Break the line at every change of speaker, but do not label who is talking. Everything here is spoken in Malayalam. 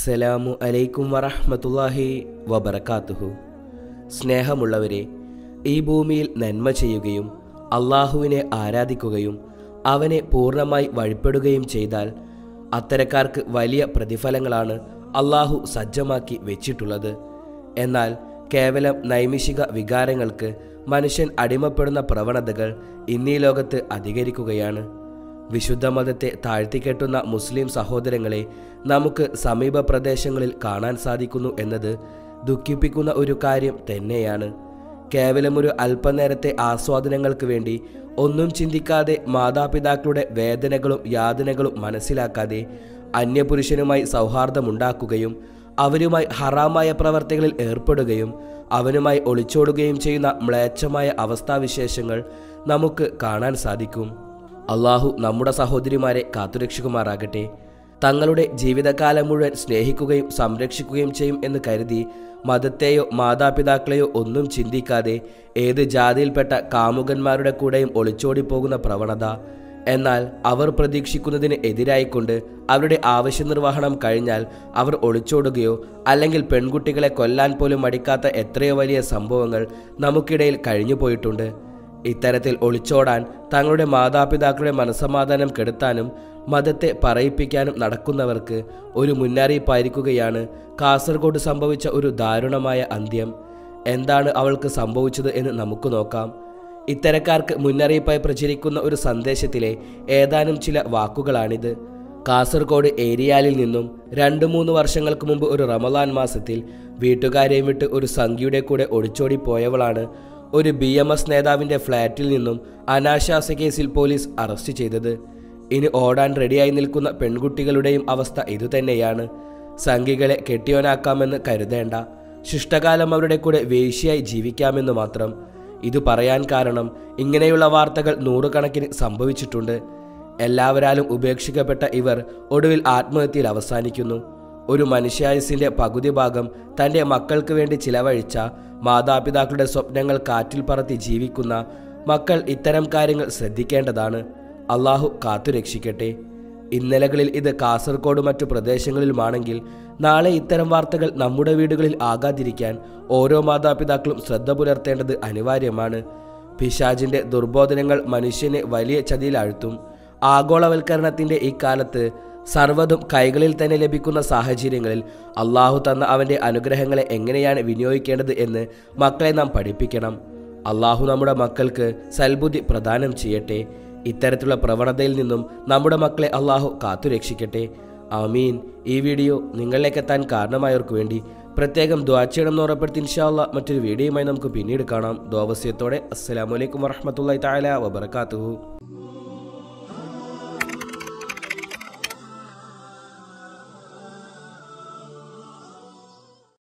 അസ്സലാമു അലൈക്കും വറഹ്മത്തുള്ളാഹി വബറകാതുഹു സ്നേഹമുള്ളവരെ ഈ ഭൂമിയിൽ നന്മ ചെയ്യുകയും അള്ളാഹുവിനെ ആരാധിക്കുകയും അവനെ പൂർണ്ണമായി വഴിപ്പെടുകയും ചെയ്താൽ അത്തരക്കാർക്ക് വലിയ പ്രതിഫലങ്ങളാണ് അള്ളാഹു സജ്ജമാക്കി വെച്ചിട്ടുള്ളത് എന്നാൽ കേവലം നൈമിഷിക വികാരങ്ങൾക്ക് മനുഷ്യൻ അടിമപ്പെടുന്ന പ്രവണതകൾ ഇന്നീ ലോകത്ത് അധികരിക്കുകയാണ് വിശുദ്ധ മതത്തെ താഴ്ത്തിക്കെട്ടുന്ന മുസ്ലിം സഹോദരങ്ങളെ നമുക്ക് സമീപ പ്രദേശങ്ങളിൽ കാണാൻ സാധിക്കുന്നു എന്നത് ദുഃഖിപ്പിക്കുന്ന ഒരു കാര്യം തന്നെയാണ് കേവലം ഒരു അല്പനേരത്തെ ആസ്വാദനങ്ങൾക്ക് വേണ്ടി ഒന്നും ചിന്തിക്കാതെ മാതാപിതാക്കളുടെ വേദനകളും യാതനകളും മനസ്സിലാക്കാതെ അന്യപുരുഷനുമായി സൗഹാർദ്ദമുണ്ടാക്കുകയും അവരുമായി ഹറാമായ പ്രവർത്തികളിൽ ഏർപ്പെടുകയും അവനുമായി ഒളിച്ചോടുകയും ചെയ്യുന്ന മ്ലേച്ഛമായ അവസ്ഥാവിശേഷങ്ങൾ നമുക്ക് കാണാൻ സാധിക്കും അള്ളാഹു നമ്മുടെ സഹോദരിമാരെ കാത്തുരക്ഷിക്കുമാറാകട്ടെ തങ്ങളുടെ ജീവിതകാലം മുഴുവൻ സ്നേഹിക്കുകയും സംരക്ഷിക്കുകയും ചെയ്യും എന്ന് കരുതി മതത്തെയോ മാതാപിതാക്കളെയോ ഒന്നും ചിന്തിക്കാതെ ഏത് ജാതിയിൽപ്പെട്ട കാമുകന്മാരുടെ കൂടെയും ഒളിച്ചോടിപ്പോകുന്ന പ്രവണത എന്നാൽ അവർ പ്രതീക്ഷിക്കുന്നതിന് എതിരായിക്കൊണ്ട് അവരുടെ ആവശ്യ നിർവഹണം കഴിഞ്ഞാൽ അവർ ഒളിച്ചോടുകയോ അല്ലെങ്കിൽ പെൺകുട്ടികളെ കൊല്ലാൻ പോലും മടിക്കാത്ത എത്രയോ വലിയ സംഭവങ്ങൾ നമുക്കിടയിൽ കഴിഞ്ഞു പോയിട്ടുണ്ട് ഇത്തരത്തിൽ ഒളിച്ചോടാൻ തങ്ങളുടെ മാതാപിതാക്കളുടെ മനസമാധാനം കെടുത്താനും മതത്തെ പറയിപ്പിക്കാനും നടക്കുന്നവർക്ക് ഒരു മുന്നറിയിപ്പായിരിക്കുകയാണ് കാസർഗോഡ് സംഭവിച്ച ഒരു ദാരുണമായ അന്ത്യം എന്താണ് അവൾക്ക് സംഭവിച്ചത് എന്ന് നമുക്ക് നോക്കാം ഇത്തരക്കാർക്ക് മുന്നറിയിപ്പായി പ്രചരിക്കുന്ന ഒരു സന്ദേശത്തിലെ ഏതാനും ചില വാക്കുകളാണിത് കാസർഗോഡ് ഏരിയാലിൽ നിന്നും രണ്ട് മൂന്ന് വർഷങ്ങൾക്ക് മുമ്പ് ഒരു റമലാൻ മാസത്തിൽ വീട്ടുകാരെയും വിട്ട് ഒരു സംഖ്യയുടെ കൂടെ ഒളിച്ചോടി പോയവളാണ് ഒരു ബി എം എസ് നേതാവിന്റെ ഫ്ളാറ്റിൽ നിന്നും അനാശാസ കേസിൽ പോലീസ് അറസ്റ്റ് ചെയ്തത് ഇനി ഓടാൻ റെഡിയായി നിൽക്കുന്ന പെൺകുട്ടികളുടെയും അവസ്ഥ ഇതുതന്നെയാണ് സംഘികളെ കെട്ടിയോനാക്കാമെന്ന് കരുതേണ്ട ശിഷ്ടകാലം അവരുടെ കൂടെ വേശ്യയായി ജീവിക്കാമെന്ന് മാത്രം ഇത് പറയാൻ കാരണം ഇങ്ങനെയുള്ള വാർത്തകൾ നൂറുകണക്കിന് സംഭവിച്ചിട്ടുണ്ട് എല്ലാവരാലും ഉപേക്ഷിക്കപ്പെട്ട ഇവർ ഒടുവിൽ ആത്മഹത്യയിൽ അവസാനിക്കുന്നു ഒരു മനുഷ്യായുസിന്റെ പകുതി ഭാഗം തന്റെ മക്കൾക്ക് വേണ്ടി ചിലവഴിച്ച മാതാപിതാക്കളുടെ സ്വപ്നങ്ങൾ കാറ്റിൽ പറത്തി ജീവിക്കുന്ന മക്കൾ ഇത്തരം കാര്യങ്ങൾ ശ്രദ്ധിക്കേണ്ടതാണ് അള്ളാഹു കാത്തുരക്ഷിക്കട്ടെ ഇന്നലകളിൽ ഇത് കാസർഗോഡ് മറ്റു പ്രദേശങ്ങളിലുമാണെങ്കിൽ നാളെ ഇത്തരം വാർത്തകൾ നമ്മുടെ വീടുകളിൽ ആകാതിരിക്കാൻ ഓരോ മാതാപിതാക്കളും ശ്രദ്ധ പുലർത്തേണ്ടത് അനിവാര്യമാണ് പിശാജിന്റെ ദുർബോധനങ്ങൾ മനുഷ്യനെ വലിയ ചതിയിലാഴ്ത്തും ആഗോളവൽക്കരണത്തിന്റെ ഈ കാലത്ത് സർവ്വതും കൈകളിൽ തന്നെ ലഭിക്കുന്ന സാഹചര്യങ്ങളിൽ അള്ളാഹു തന്ന അവന്റെ അനുഗ്രഹങ്ങളെ എങ്ങനെയാണ് വിനിയോഗിക്കേണ്ടത് എന്ന് മക്കളെ നാം പഠിപ്പിക്കണം അള്ളാഹു നമ്മുടെ മക്കൾക്ക് സൽബുദ്ധി പ്രദാനം ചെയ്യട്ടെ ഇത്തരത്തിലുള്ള പ്രവണതയിൽ നിന്നും നമ്മുടെ മക്കളെ അള്ളാഹു കാത്തുരക്ഷിക്കട്ടെ ആമീൻ ഈ വീഡിയോ നിങ്ങളിലേക്ക് എത്താൻ കാരണമായവർക്ക് വേണ്ടി പ്രത്യേകം ദ്വാ ചെയ്യണമെന്ന് ഉറപ്പെടുത്തി ഇൻഷാല്ല മറ്റൊരു വീഡിയോയുമായി നമുക്ക് പിന്നീട് കാണാം ദ്വാവസ്യത്തോടെ അസ്സലാമലൈക്കും വറഹമത്തല്ലാ തആല വബറകാതുഹു